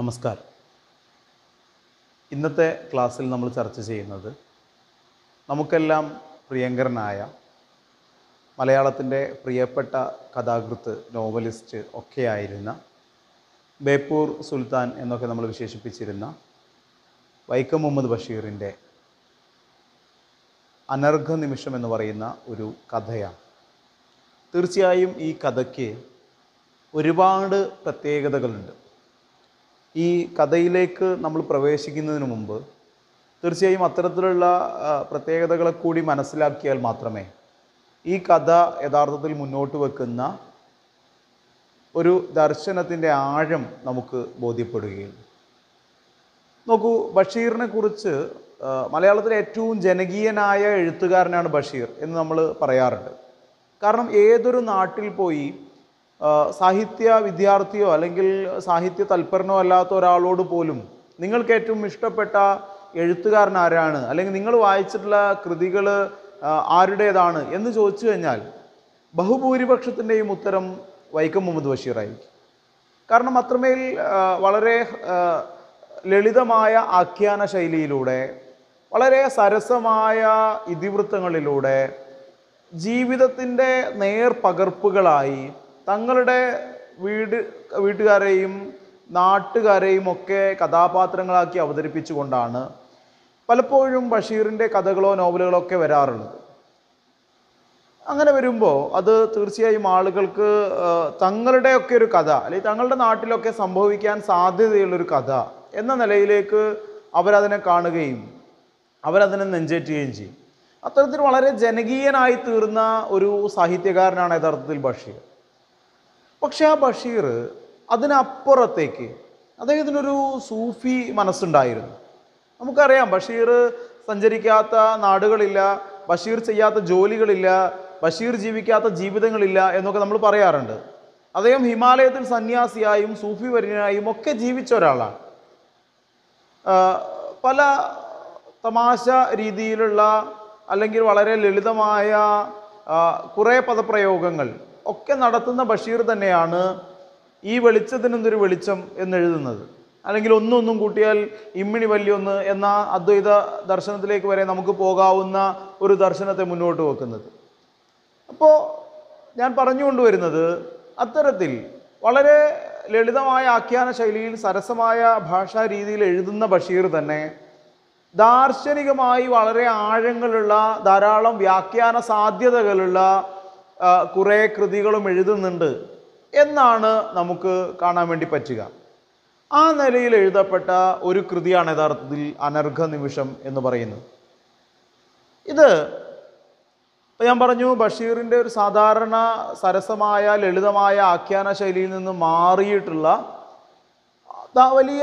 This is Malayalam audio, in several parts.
നമസ്കാരം ഇന്നത്തെ ക്ലാസ്സിൽ നമ്മൾ ചർച്ച ചെയ്യുന്നത് നമുക്കെല്ലാം പ്രിയങ്കരനായ മലയാളത്തിൻ്റെ പ്രിയപ്പെട്ട കഥാകൃത്ത് നോവലിസ്റ്റ് ഒക്കെയായിരുന്ന ബേപ്പൂർ സുൽത്താൻ എന്നൊക്കെ നമ്മൾ വിശേഷിപ്പിച്ചിരുന്ന വൈക്കം മുഹമ്മദ് ബഷീറിൻ്റെ അനർഘ നിമിഷം എന്ന് പറയുന്ന ഒരു കഥയാണ് തീർച്ചയായും ഈ കഥയ്ക്ക് ഒരുപാട് പ്രത്യേകതകളുണ്ട് ഈ കഥയിലേക്ക് നമ്മൾ പ്രവേശിക്കുന്നതിന് മുമ്പ് തീർച്ചയായും അത്തരത്തിലുള്ള ആ, പ്രത്യേകതകളെ കൂടി മനസ്സിലാക്കിയാൽ മാത്രമേ ഈ കഥ യഥാർത്ഥത്തിൽ മുന്നോട്ട് വെക്കുന്ന ഒരു ദർശനത്തിൻ്റെ ആഴം നമുക്ക് ബോധ്യപ്പെടുകയുള്ളൂ നോക്കൂ ബഷീറിനെ കുറിച്ച് ആ, മലയാളത്തിലെ ഏറ്റവും ജനകീയനായ എഴുത്തുകാരനാണ് ബഷീർ എന്ന് നമ്മൾ പറയാറുണ്ട് കാരണം ഏതൊരു നാട്ടിൽ പോയി ആ, സാഹിത്യ വിദ്യാർത്ഥിയോ അല്ലെങ്കിൽ സാഹിത്യ തൽപരനോ അല്ലാത്ത ഒരാളോട് പോലും നിങ്ങൾക്ക് ഏറ്റവും ഇഷ്ടപ്പെട്ട എഴുത്തുകാരൻ ആരാണ് അല്ലെങ്കിൽ നിങ്ങൾ വായിച്ചിട്ടുള്ള കൃതികൾ ആരുടേതാണ് എന്ന് ചോദിച്ചു കഴിഞ്ഞാൽ ബഹുഭൂരിപക്ഷത്തിൻ്റെയും ഉത്തരം വൈക്കം മുഹമ്മദ് ബഷീറായിരിക്കും കാരണം അത്രമേൽ ആ, വളരെ ആ, ലളിതമായ ആഖ്യാന ശൈലിയിലൂടെ വളരെ സരസമായ ഇതിവൃത്തങ്ങളിലൂടെ ജീവിതത്തിൻ്റെ നേർപകർപ്പുകളായി തങ്ങളുടെ വീട് വീട്ടുകാരെയും നാട്ടുകാരെയും ഒക്കെ കഥാപാത്രങ്ങളാക്കി അവതരിപ്പിച്ചുകൊണ്ടാണ് പലപ്പോഴും ബഷീറിൻ്റെ കഥകളോ നോവലുകളോ ഒക്കെ വരാറുള്ളത് അങ്ങനെ വരുമ്പോൾ അത് തീർച്ചയായും ആളുകൾക്ക് ആ, തങ്ങളുടെയൊക്കെ ഒരു കഥ അല്ലെങ്കിൽ തങ്ങളുടെ നാട്ടിലൊക്കെ സംഭവിക്കാൻ സാധ്യതയുള്ളൊരു കഥ എന്ന നിലയിലേക്ക് അവരതിനെ കാണുകയും അവരതിനെ നെഞ്ചേറ്റുകയും ചെയ്യും അത്തരത്തിൽ വളരെ ജനകീയനായി തീർന്ന ഒരു സാഹിത്യകാരനാണ് യഥാർത്ഥത്തിൽ ബഷീർ പക്ഷെ ആ ബഷീർ അതിനപ്പുറത്തേക്ക് അദ്ദേഹത്തിനൊരു സൂഫി മനസ്സുണ്ടായിരുന്നു നമുക്കറിയാം ബഷീർ സഞ്ചരിക്കാത്ത നാടുകളില്ല ബഷീർ ചെയ്യാത്ത ജോലികളില്ല ബഷീർ ജീവിക്കാത്ത ജീവിതങ്ങളില്ല എന്നൊക്കെ നമ്മൾ പറയാറുണ്ട് അദ്ദേഹം ഹിമാലയത്തിൽ സന്യാസിയായും സൂഫി വര്യനായും ഒക്കെ ജീവിച്ച ഒരാളാണ് ആ, പല തമാശ രീതിയിലുള്ള അല്ലെങ്കിൽ വളരെ ലളിതമായ ആ, കുറേ പദപ്രയോഗങ്ങൾ ഒക്കെ നടത്തുന്ന ബഷീർ തന്നെയാണ് ഈ വെളിച്ചത്തിനെന്തൊരു വെളിച്ചം എന്നെഴുതുന്നത് അല്ലെങ്കിൽ ഒന്നൊന്നും കൂട്ടിയാൽ ഇമ്മിണി വല്യൊന്ന് എന്ന അദ്വൈത ദർശനത്തിലേക്ക് വരെ നമുക്ക് പോകാവുന്ന ഒരു ദർശനത്തെ മുന്നോട്ട് വെക്കുന്നത് അപ്പോൾ ഞാൻ പറഞ്ഞുകൊണ്ടുവരുന്നത് അത്തരത്തിൽ വളരെ ലളിതമായ ആഖ്യാന ശൈലിയിൽ സരസമായ ഭാഷാ രീതിയിൽ എഴുതുന്ന ബഷീർ തന്നെ ദാർശനികമായി വളരെ ആഴങ്ങളുള്ള ധാരാളം വ്യാഖ്യാന സാധ്യതകളുള്ള ആ, കുറേ കൃതികളും എഴുതുന്നുണ്ട് എന്നാണ് നമുക്ക് കാണാൻ വേണ്ടി പറ്റുക ആ നിലയിൽ എഴുതപ്പെട്ട ഒരു കൃതിയാണ് യഥാർത്ഥത്തിൽ അനർഘ നിമിഷം എന്ന് പറയുന്നത് ഇത് ഇപ്പൊ ഞാൻ പറഞ്ഞു ബഷീറിൻ്റെ ഒരു സാധാരണ സരസമായ ലളിതമായ ആഖ്യാന ശൈലിയിൽ നിന്ന് മാറിയിട്ടുള്ള ദാ- വലിയ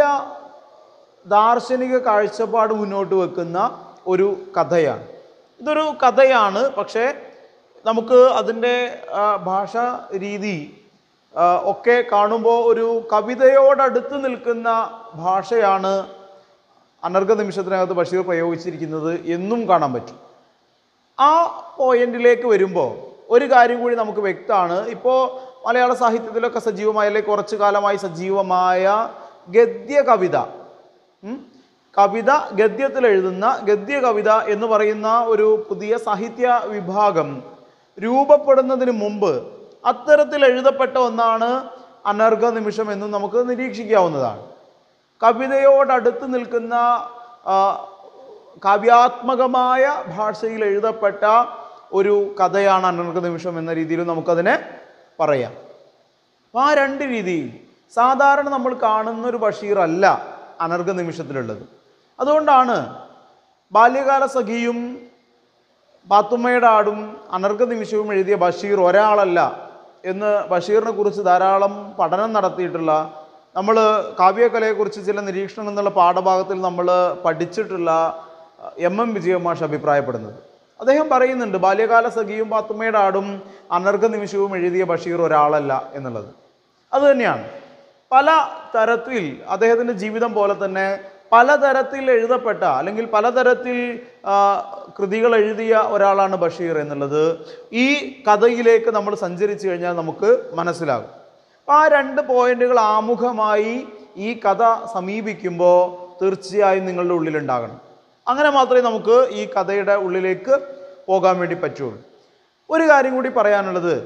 ദാർശനിക കാഴ്ചപ്പാട് മുന്നോട്ട് വെക്കുന്ന ഒരു കഥയാണ് ഇതൊരു കഥയാണ് പക്ഷേ നമുക്ക് അതിൻ്റെ ആ, ഭാഷാ രീതി ആ, ഒക്കെ കാണുമ്പോൾ ഒരു കവിതയോടടുത്ത് നിൽക്കുന്ന ഭാഷയാണ് അനർഘ നിമിഷത്തിനകത്ത് ബഷീർ പ്രയോഗിച്ചിരിക്കുന്നത് എന്നും കാണാൻ പറ്റും ആ പോയിന്റിലേക്ക് വരുമ്പോൾ ഒരു കാര്യം കൂടി നമുക്ക് വ്യക്തമാണ് ഇപ്പോൾ മലയാള സാഹിത്യത്തിലൊക്കെ സജീവമായ അല്ലെങ്കിൽ കുറച്ചു കാലമായി സജീവമായ ഗദ്യ കവിത ഉം? കവിത ഗദ്യത്തിൽ എഴുതുന്ന ഗദ്യ കവിത എന്ന് പറയുന്ന ഒരു പുതിയ സാഹിത്യ വിഭാഗം രൂപപ്പെടുന്നതിന് മുമ്പ് അത്തരത്തിൽ എഴുതപ്പെട്ട ഒന്നാണ് അനർഘ നിമിഷം എന്നും നമുക്ക് നിരീക്ഷിക്കാവുന്നതാണ് കവിതയോടടുത്ത് നിൽക്കുന്ന ആ, കാവ്യാത്മകമായ ഭാഷയിൽ എഴുതപ്പെട്ട ഒരു കഥയാണ് അനർഘ നിമിഷം എന്ന രീതിയിൽ നമുക്കതിനെ പറയാം അപ്പോൾ ആ രണ്ട് രീതിയിൽ സാധാരണ നമ്മൾ കാണുന്ന ഒരു ബഷീർ അല്ല അനർഘ നിമിഷത്തിലുള്ളത് അതുകൊണ്ടാണ് ബാല്യകാല സഖിയും പാത്തുമ്മയുടെ ആടും അനർഘ നിമിഷവും എഴുതിയ ബഷീർ ഒരാളല്ല എന്ന് ബഷീറിനെ കുറിച്ച് ധാരാളം പഠനം നടത്തിയിട്ടുള്ള നമ്മൾ കാവ്യകലയെക്കുറിച്ച് ചില നിരീക്ഷണം എന്നുള്ള പാഠഭാഗത്തിൽ നമ്മൾ പഠിച്ചിട്ടുള്ള എം എം വിജയമാഷ് അഭിപ്രായപ്പെടുന്നത് അദ്ദേഹം പറയുന്നുണ്ട് ബാല്യകാല സഖിയും പാത്തുമ്മയുടെ ആടും അനർഘ നിമിഷവും എഴുതിയ ബഷീർ ഒരാളല്ല എന്നുള്ളത് അതുതന്നെയാണ് പല തരത്തിൽ അദ്ദേഹത്തിൻ്റെ ജീവിതം പോലെ തന്നെ പലതരത്തിൽ എഴുതപ്പെട്ട അല്ലെങ്കിൽ പലതരത്തിൽ ആ, കൃതികൾ എഴുതിയ ഒരാളാണ് ബഷീർ എന്നുള്ളത് ഈ കഥയിലേക്ക് നമ്മൾ സഞ്ചരിച്ചു കഴിഞ്ഞാൽ നമുക്ക് മനസ്സിലാകും അപ്പോൾ ആ രണ്ട് പോയിന്റുകൾ ആമുഖമായി ഈ കഥ സമീപിക്കുമ്പോൾ തീർച്ചയായും നിങ്ങളുടെ ഉള്ളിലുണ്ടാകണം അങ്ങനെ മാത്രമേ നമുക്ക് ഈ കഥയുടെ ഉള്ളിലേക്ക് പോകാൻ വേണ്ടി പറ്റുള്ളൂ ഒരു കാര്യം കൂടി പറയാനുള്ളത്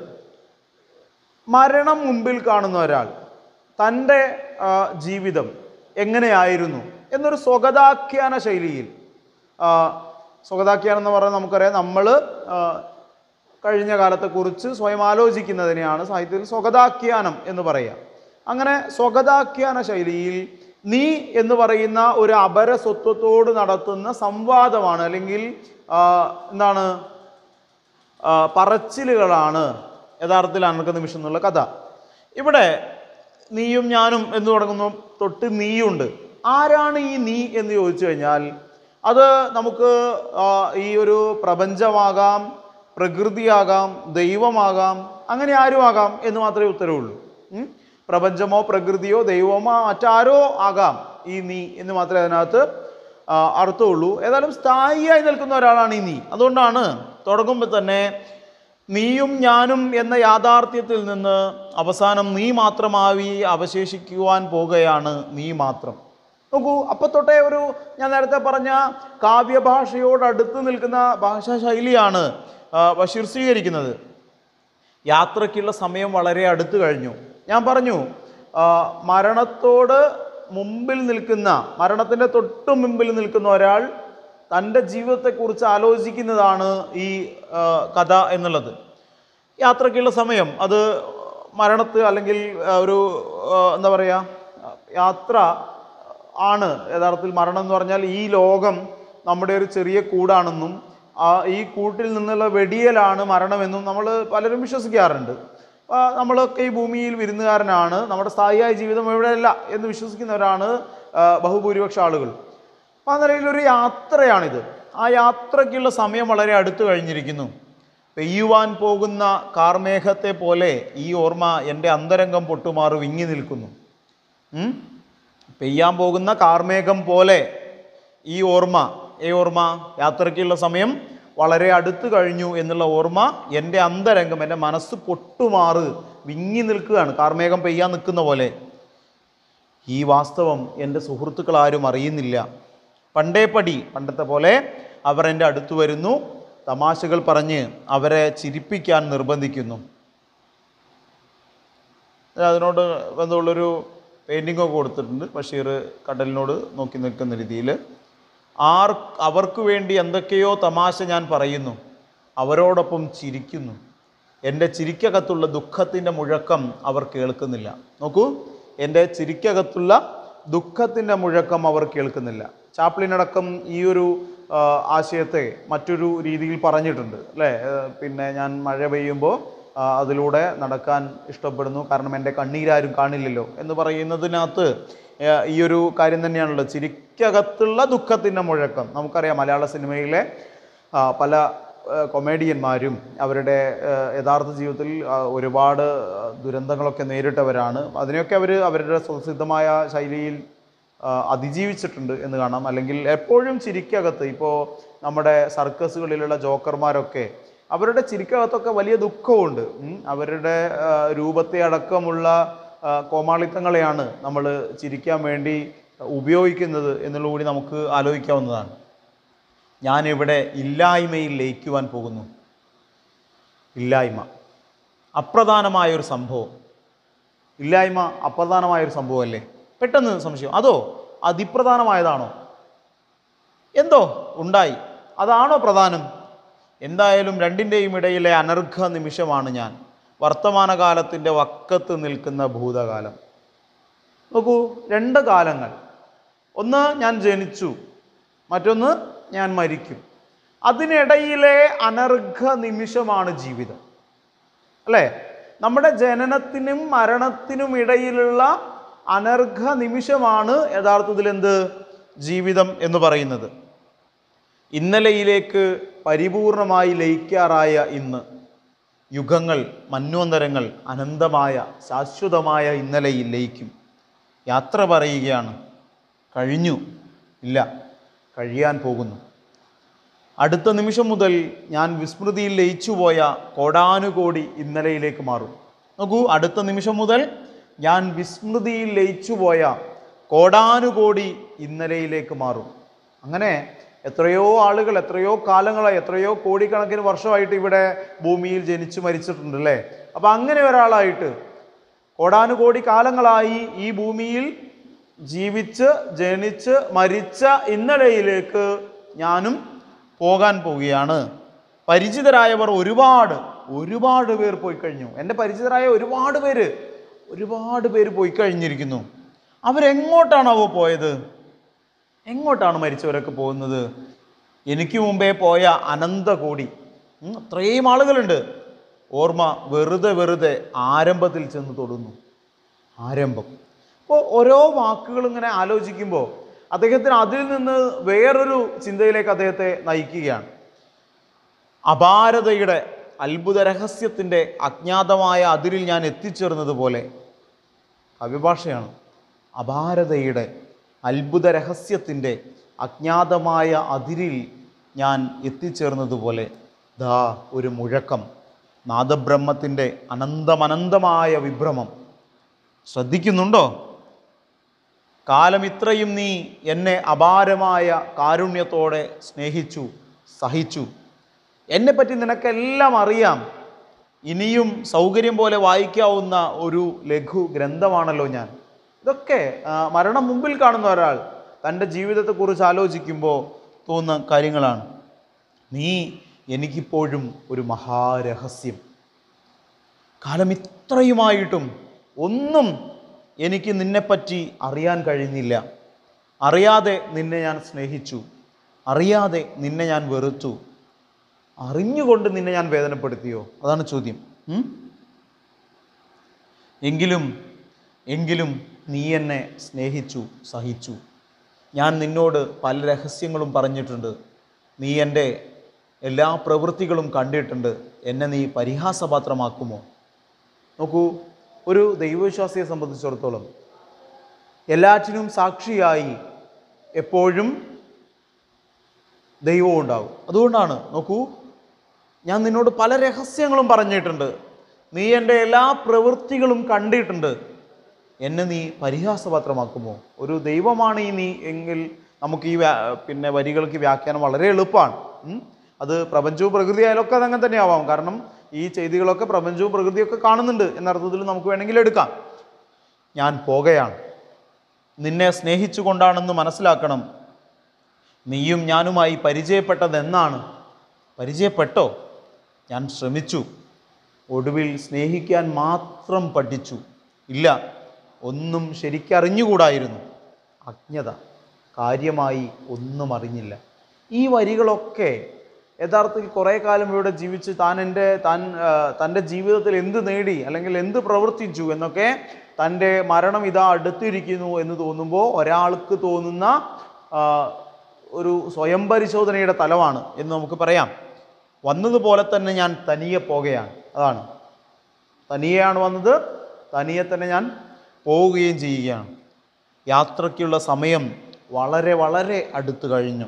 മരണം മുമ്പിൽ കാണുന്ന ഒരാൾ തൻ്റെ ആ, ജീവിതം എങ്ങനെയായിരുന്നു എന്നൊരു സ്വഗതാഖ്യാന ശൈലിയിൽ ആ, സ്വഗതാഖ്യാനം എന്ന് പറഞ്ഞാൽ നമുക്കറിയാം നമ്മൾ കഴിഞ്ഞ കാലത്തെക്കുറിച്ച് സ്വയം ആലോചിക്കുന്നതിനെയാണ് സാഹിത്യത്തിൽ സ്വഗതാഖ്യാനം എന്ന് പറയുക അങ്ങനെ സ്വഗതാഖ്യാന ശൈലിയിൽ നീ എന്ന് പറയുന്ന ഒരു അപര സ്വത്വത്തോട് നടത്തുന്ന സംവാദമാണ് അല്ലെങ്കിൽ ആ, എന്താണ് ആ, പറച്ചിലുകളാണ് യഥാർത്ഥത്തിൽ അനർക്ക നിമിഷം എന്നുള്ള കഥ ഇവിടെ നീയും ഞാനും എന്ന് തുടങ്ങുന്നു തൊട്ട് നീയുണ്ട് ആരാണ് ഈ നീ എന്ന് ചോദിച്ചു കഴിഞ്ഞാൽ അത് നമുക്ക് ആ, ഈ ഒരു പ്രപഞ്ചമാകാം പ്രകൃതിയാകാം ദൈവമാകാം അങ്ങനെ ആരും ആകാം എന്ന് മാത്രമേ ഉത്തരവുള്ളൂ ഉം? പ്രപഞ്ചമോ പ്രകൃതിയോ ദൈവമോ മറ്റാരോ ആകാം ഈ നീ എന്ന് മാത്രമേ അതിനകത്ത് ആ, അർത്ഥമുള്ളൂ ഏതായാലും സ്ഥായിയായി നിൽക്കുന്ന ഒരാളാണ് ഈ നീ അതുകൊണ്ടാണ് തുടങ്ങുമ്പോൾ തന്നെ നീയും ഞാനും എന്ന യാഥാർത്ഥ്യത്തിൽ നിന്ന് അവസാനം നീ മാത്രമായി അവശേഷിക്കുവാൻ പോകുകയാണ് നീ മാത്രം നോക്കൂ അപ്പൊ തൊട്ടേ ഒരു ഞാൻ നേരത്തെ പറഞ്ഞ കാവ്യഭാഷയോട് അടുത്ത് നിൽക്കുന്ന ഭാഷാ ശൈലിയാണ് ആ, ബഷീർ സ്വീകരിക്കുന്നത് യാത്രയ്ക്കുള്ള സമയം വളരെ അടുത്ത് കഴിഞ്ഞു ഞാൻ പറഞ്ഞു ആ, മരണത്തോട് മുമ്പിൽ നിൽക്കുന്ന മരണത്തിൻ്റെ തൊട്ട് മുമ്പിൽ നിൽക്കുന്ന ഒരാൾ തൻ്റെ ജീവിതത്തെക്കുറിച്ച് ആലോചിക്കുന്നതാണ് ഈ ആ, കഥ എന്നുള്ളത് യാത്രയ്ക്കുള്ള സമയം അത് മരണത്ത് അല്ലെങ്കിൽ ആ, ഒരു ആ, എന്താ പറയുക യാത്ര ആണ് യഥാർത്ഥത്തിൽ മരണം എന്ന് പറഞ്ഞാൽ ഈ ലോകം നമ്മുടെ ഒരു ചെറിയ കൂടാണെന്നും ആ ഈ കൂട്ടിൽ നിന്നുള്ള വെടിയലാണ് മരണമെന്നും നമ്മൾ പലരും വിശ്വസിക്കാറുണ്ട് ആ, നമ്മളൊക്കെ ഈ ഭൂമിയിൽ വിരുന്നുകാരനാണ് നമ്മുടെ സ്ഥായിയായ ജീവിതം ഇവിടെയല്ല എന്ന് വിശ്വസിക്കുന്നവരാണ് ആ, ബഹുഭൂരിപക്ഷ ആളുകൾ അപ്പോൾ ആ നിലയിൽ ഒരു യാത്രയാണിത് ആ യാത്രയ്ക്കുള്ള സമയം വളരെ അടുത്ത് കഴിഞ്ഞിരിക്കുന്നു പെയ്യുവാൻ പോകുന്ന കാർമേഘത്തെ പോലെ ഈ ഓർമ്മ എൻ്റെ അന്തരംഗം പൊട്ടുമാറി വിങ്ങി നിൽക്കുന്നു ഉം? പെയ്യാൻ പോകുന്ന കാർമേഘം പോലെ ഈ ഓർമ്മ ഈ ഓർമ്മ യാത്രയ്ക്കുള്ള സമയം വളരെ അടുത്ത് കഴിഞ്ഞു എന്നുള്ള ഓർമ്മ എൻ്റെ അന്തരംഗം എൻ്റെ മനസ്സ് പൊട്ടുമാറ് വിങ്ങി നിൽക്കുകയാണ് കാർമേഘം പെയ്യാൻ നിൽക്കുന്ന പോലെ ഈ വാസ്തവം എൻ്റെ സുഹൃത്തുക്കൾ ആരും അറിയുന്നില്ല പണ്ടേ പടി പണ്ടത്തെ പോലെ അവർ എൻ്റെ അടുത്ത് വരുന്നു തമാശകൾ പറഞ്ഞ് അവരെ ചിരിപ്പിക്കാൻ നിർബന്ധിക്കുന്നു അതിനോട് ബന്ധമുള്ളൊരു പെയിൻറ്റിംഗ് ഒക്കെ കൊടുത്തിട്ടുണ്ട് ബഷീർ കടലിനോട് നോക്കി നിൽക്കുന്ന രീതിയിൽ ആർ അവർക്ക് വേണ്ടി എന്തൊക്കെയോ തമാശ ഞാൻ പറയുന്നു അവരോടൊപ്പം ചിരിക്കുന്നു എൻ്റെ ചിരിക്കകത്തുള്ള ദുഃഖത്തിൻ്റെ മുഴക്കം അവർ കേൾക്കുന്നില്ല നോക്കൂ എൻ്റെ ചിരിക്കകത്തുള്ള ദുഃഖത്തിൻ്റെ മുഴക്കം അവർ കേൾക്കുന്നില്ല ചാപ്ലിനടക്കം ഈ ഒരു ആ, ആശയത്തെ മറ്റൊരു രീതിയിൽ പറഞ്ഞിട്ടുണ്ട് അല്ലേ ഏ, പിന്നെ ഞാൻ മഴ പെയ്യുമ്പോൾ ആ, അതിലൂടെ നടക്കാൻ ഇഷ്ടപ്പെടുന്നു കാരണം എൻ്റെ കണ്ണീരാരും കാണില്ലല്ലോ എന്ന് പറയുന്നതിനകത്ത് ഏ, ഈ ഒരു കാര്യം തന്നെയാണുള്ളത് ചിരിക്കകത്തുള്ള ദുഃഖത്തിൻ്റെ മുഴക്കം നമുക്കറിയാം മലയാള സിനിമയിലെ ആ, പല ആ, കൊമേഡിയന്മാരും അവരുടെ ആ, യഥാർത്ഥ ജീവിതത്തിൽ ആ, ഒരുപാട് ആ, ദുരന്തങ്ങളൊക്കെ നേരിട്ടവരാണ് അതിനെയൊക്കെ അവർ അവരുടെ സ്വസിദ്ധമായ ശൈലിയിൽ ആ, അതിജീവിച്ചിട്ടുണ്ട് എന്ന് കാണാം അല്ലെങ്കിൽ എപ്പോഴും ചിരിക്കകത്ത് ഇപ്പോൾ നമ്മുടെ സർക്കസുകളിലുള്ള ജോക്കർമാരൊക്കെ അവരുടെ ചിരിക്കകത്തൊക്കെ വലിയ ദുഃഖമുണ്ട് ഉം. അവരുടെ ആ, രൂപത്തെ അടക്കമുള്ള ആ, കോമാളിത്തങ്ങളെയാണ് നമ്മൾ ചിരിക്കാൻ വേണ്ടി ഉപയോഗിക്കുന്നത് എന്നുള്ളത് കൂടി നമുക്ക് ആലോചിക്കാവുന്നതാണ് ഞാനിവിടെ ഇല്ലായ്മയിൽ ലയിക്കുവാൻ പോകുന്നു ഇല്ലായ്മ അപ്രധാനമായൊരു സംഭവം ഇല്ലായ്മ അപ്രധാനമായൊരു സംഭവമല്ലേ പെട്ടെന്ന് സംശയം അതോ അതിപ്രധാനമായതാണോ എന്തോ ഉണ്ടായി അതാണോ പ്രധാനം എന്തായാലും രണ്ടിൻ്റെയും ഇടയിലെ അനർഘ നിമിഷമാണ് ഞാൻ വർത്തമാനകാലത്തിൻ്റെ വക്കത്ത് നിൽക്കുന്ന ഭൂതകാലം നോക്കൂ രണ്ട് കാലങ്ങൾ ഒന്ന് ഞാൻ ജനിച്ചു മറ്റൊന്ന് ഞാൻ മരിക്കും അതിനിടയിലെ അനർഘ നിമിഷമാണ് ജീവിതം അല്ലേ നമ്മുടെ ജനനത്തിനും മരണത്തിനും ഇടയിലുള്ള അനർഘ നിമിഷമാണ് യഥാർത്ഥത്തിൽ എന്ത് ജീവിതം എന്ന് പറയുന്നത് ഇന്നലെയിലേക്ക് പരിപൂർണമായി ലയിക്കാറായ ഇന്ന് യുഗങ്ങൾ മന്വന്തരങ്ങൾ അനന്തമായ ശാശ്വതമായ ഇന്നലെയിൽ ലയിക്കും യാത്ര പറയുകയാണ് കഴിഞ്ഞു ഇല്ല കഴിയാൻ പോകുന്നു അടുത്ത നിമിഷം മുതൽ ഞാൻ വിസ്മൃതിയിൽ ലയിച്ചുപോയ കോടാനുകോടി ഇന്നലെയിലേക്ക് മാറും നോക്കൂ അടുത്ത നിമിഷം മുതൽ ഞാൻ വിസ്മൃതിയിൽ ലയിച്ചുപോയ കോടാനുകോടി ഇന്നലെയിലേക്ക് മാറും അങ്ങനെ എത്രയോ ആളുകൾ എത്രയോ കാലങ്ങളായി എത്രയോ കോടിക്കണക്കിന് വർഷമായിട്ട് ഇവിടെ ഭൂമിയിൽ ജനിച്ചു മരിച്ചിട്ടുണ്ട് അല്ലേ അപ്പം അങ്ങനെ ഒരാളായിട്ട് കോടാനുകോടി കാലങ്ങളായി ഈ ഭൂമിയിൽ ജീവിച്ച് ജനിച്ച് മരിച്ച ഇന്നലെയിലേക്ക് ഞാനും പോകാൻ പോവുകയാണ് പരിചിതരായവർ ഒരുപാട് ഒരുപാട് പേർ പോയി കഴിഞ്ഞു എൻ്റെ പരിചിതരായ ഒരുപാട് പേര് ഒരുപാട് പേര് പോയി കഴിഞ്ഞിരിക്കുന്നു അവരെങ്ങോട്ടാണാവോ പോയത് എങ്ങോട്ടാണ് മരിച്ചവരൊക്കെ പോകുന്നത് എനിക്ക് മുമ്പേ പോയ അനന്തകോടി ഉം, അത്രയും ആളുകളുണ്ട് ഓർമ്മ വെറുതെ വെറുതെ ആരംഭത്തിൽ ചെന്ന് തൊടുന്നു ആരംഭം അപ്പോൾ ഓരോ വാക്കുകൾ ഇങ്ങനെ ആലോചിക്കുമ്പോൾ അദ്ദേഹത്തിന് അതിൽ നിന്ന് വേറൊരു ചിന്തയിലേക്ക് അദ്ദേഹത്തെ നയിക്കുകയാണ് അപാരതയുടെ അത്ഭുത രഹസ്യത്തിൻ്റെ അജ്ഞാതമായ അതിരിൽ ഞാൻ എത്തിച്ചേർന്നതുപോലെ കവിഭാഷയാണ് അപാരതയുടെ അത്ഭുത രഹസ്യത്തിൻ്റെ അജ്ഞാതമായ അതിരിൽ ഞാൻ എത്തിച്ചേർന്നതുപോലെ ദാ ഒരു മുഴക്കം നാദബ്രഹ്മത്തിൻ്റെ അനന്തമനന്തമായ വിഭ്രമം ശ്രദ്ധിക്കുന്നുണ്ടോ കാലം ഇത്രയും നീ എന്നെ അപാരമായ കാരുണ്യത്തോടെ സ്നേഹിച്ചു സഹിച്ചു എന്നെപ്പറ്റി നിനക്കെല്ലാം അറിയാം ഇനിയും സൗകര്യം പോലെ വായിക്കാവുന്ന ഒരു ലഘു ഗ്രന്ഥമാണല്ലോ ഞാൻ ഇതൊക്കെ ആ, മരണം മുമ്പിൽ കാണുന്ന ഒരാൾ തൻ്റെ ജീവിതത്തെക്കുറിച്ച് ആലോചിക്കുമ്പോൾ തോന്നുന്ന കാര്യങ്ങളാണ് നീ എനിക്കിപ്പോഴും ഒരു മഹാരഹസ്യം കാലം ഇത്രയുമായിട്ടും ഒന്നും എനിക്ക് നിന്നെപ്പറ്റി അറിയാൻ കഴിഞ്ഞില്ല അറിയാതെ നിന്നെ ഞാൻ സ്നേഹിച്ചു അറിയാതെ നിന്നെ ഞാൻ വെറുത്തു അറിഞ്ഞുകൊണ്ട് നിന്നെ ഞാൻ വേദനപ്പെടുത്തിയോ അതാണ് ചോദ്യം ഉം? എങ്കിലും എങ്കിലും നീ എന്നെ സ്നേഹിച്ചു സഹിച്ചു ഞാൻ നിന്നോട് പല രഹസ്യങ്ങളും പറഞ്ഞിട്ടുണ്ട് നീ എൻ്റെ എല്ലാ പ്രവൃത്തികളും കണ്ടിട്ടുണ്ട് എന്നെ നീ പരിഹാസപാത്രമാക്കുമോ നോക്കൂ ഒരു ദൈവവിശ്വാസിയെ സംബന്ധിച്ചിടത്തോളം എല്ലാറ്റിനും സാക്ഷിയായി എപ്പോഴും ദൈവവും ഉണ്ടാവും അതുകൊണ്ടാണ് നോക്കൂ ഞാൻ നിന്നോട് പല രഹസ്യങ്ങളും പറഞ്ഞിട്ടുണ്ട് നീ എൻ്റെ എല്ലാ പ്രവൃത്തികളും കണ്ടിട്ടുണ്ട് എന്നെ നീ പരിഹാസപാത്രമാക്കുമോ ഒരു ദൈവമാണ് ഈ നീ എങ്കിൽ നമുക്ക് ഈ വ്യാ- പിന്നെ വരികൾക്ക് വ്യാഖ്യാനം വളരെ എളുപ്പമാണ് ഉം. അത് പ്രപഞ്ചവും പ്രകൃതി ആയാലൊക്കെ അതങ്ങനെ തന്നെ ആവാം കാരണം ഈ ചെയ്തികളൊക്കെ പ്രപഞ്ചവും പ്രകൃതിയൊക്കെ കാണുന്നുണ്ട് എന്നർത്ഥത്തിൽ നമുക്ക് വേണമെങ്കിൽ എടുക്കാം ഞാൻ പോകുകയാണ് നിന്നെ സ്നേഹിച്ചുകൊണ്ടാണെന്ന് മനസ്സിലാക്കണം നീയും ഞാനുമായി പരിചയപ്പെട്ടത് എന്നാണ് പരിചയപ്പെട്ടോ ഞാൻ ശ്രമിച്ചു ഒടുവിൽ സ്നേഹിക്കാൻ മാത്രം പഠിച്ചു ഇല്ല ഒന്നും ശരിക്കറിഞ്ഞുകൂടായിരുന്നു അജ്ഞത കാര്യമായി ഒന്നും അറിഞ്ഞില്ല ഈ വരികളൊക്കെ യഥാർത്ഥത്തിൽ കുറേ കാലം ഇവിടെ ജീവിച്ച് താൻ എൻ്റെ താൻ ആ, തൻ്റെ ജീവിതത്തിൽ എന്ത് നേടി അല്ലെങ്കിൽ എന്ത് പ്രവർത്തിച്ചു എന്നൊക്കെ തൻ്റെ മരണം ഇതാ അടുത്തിരിക്കുന്നു എന്ന് തോന്നുമ്പോൾ ഒരാൾക്ക് തോന്നുന്ന ആ, ഒരു സ്വയം പരിശോധനയുടെ തലമാണ് എന്ന് നമുക്ക് പറയാം വന്നതുപോലെ തന്നെ ഞാൻ തനിയെ പോകുകയാണ് അതാണ് തനിയെയാണ് വന്നത് തനിയെ തന്നെ ഞാൻ പോവുകയും ചെയ്യുകയാണ് യാത്രയ്ക്കുള്ള സമയം വളരെ വളരെ അടുത്തു കഴിഞ്ഞു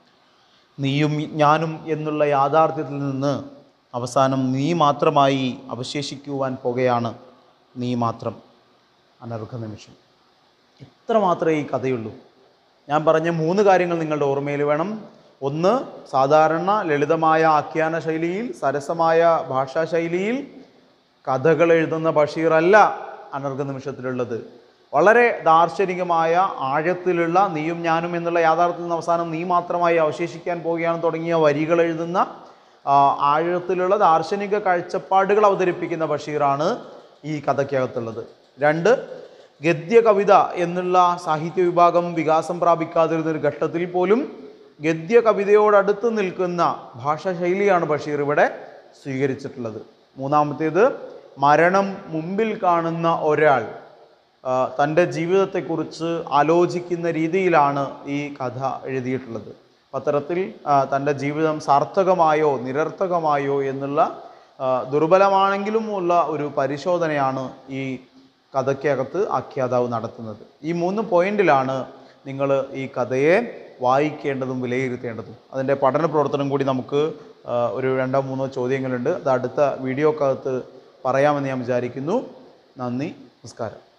നീയും ഞാനും എന്നുള്ള യാഥാർത്ഥ്യത്തിൽ നിന്ന് അവസാനം നീ മാത്രമായി അവശേഷിക്കുവാൻ പോകുകയാണ് നീ മാത്രം അനർഘ നിമിഷം ഇത്ര മാത്രമേ ഈ കഥയുള്ളൂ ഞാൻ പറഞ്ഞ മൂന്ന് കാര്യങ്ങൾ നിങ്ങളുടെ ഓർമ്മയിൽ വേണം ഒന്ന് സാധാരണ ലളിതമായ ആഖ്യാന ശൈലിയിൽ സരസമായ ഭാഷാ ശൈലിയിൽ കഥകൾ എഴുതുന്ന ബഷീറല്ല അനർഘ നിമിഷത്തിലുള്ളത് വളരെ ദാർശനികമായ ആഴത്തിലുള്ള നീയും ഞാനും എന്നുള്ള യാഥാർത്ഥ്യത്തിൽ നിന്ന് അവസാനം നീ മാത്രമായി അവശേഷിക്കാൻ പോവുകയാണ് തുടങ്ങിയ വരികൾ എഴുതുന്ന ആ, ആഴത്തിലുള്ള ദാർശനിക കാഴ്ചപ്പാടുകൾ അവതരിപ്പിക്കുന്ന ബഷീറാണ് ഈ കഥയ്ക്കകത്തുള്ളത് രണ്ട് ഗദ്യ കവിത എന്നുള്ള സാഹിത്യ വിഭാഗം വികാസം പ്രാപിക്കാതിരുന്ന ഒരു ഘട്ടത്തിൽ പോലും ഗദ്യ കവിതയോടടുത്ത് നിൽക്കുന്ന ഭാഷാ ശൈലിയാണ് ബഷീർ ഇവിടെ സ്വീകരിച്ചിട്ടുള്ളത് മൂന്നാമത്തേത് മരണം മുമ്പിൽ കാണുന്ന ഒരാൾ ആ, തൻ്റെ ജീവിതത്തെക്കുറിച്ച് ആലോചിക്കുന്ന രീതിയിലാണ് ഈ കഥ എഴുതിയിട്ടുള്ളത് പത്രത്തിൽ തൻ്റെ ജീവിതം സാർത്ഥകമായോ നിരർത്ഥകമായോ എന്നുള്ള ആ, ദുർബലമാണെങ്കിലും ഉള്ള ഒരു പരിശോധനയാണ് ഈ കഥയ്ക്കകത്ത് ആഖ്യാതാവ് നടത്തുന്നത് ഈ മൂന്ന് പോയിന്റിലാണ് നിങ്ങൾ ഈ കഥയെ വായിക്കേണ്ടതും വിലയിരുത്തേണ്ടതും അതിൻ്റെ പഠന പ്രവർത്തനം കൂടി നമുക്ക് ആ, ഒരു രണ്ടോ മൂന്നോ ചോദ്യങ്ങളുണ്ട് അത് അടുത്ത വീഡിയോക്കകത്ത് പറയാമെന്ന് ഞാൻ വിചാരിക്കുന്നു നന്ദി നമസ്കാരം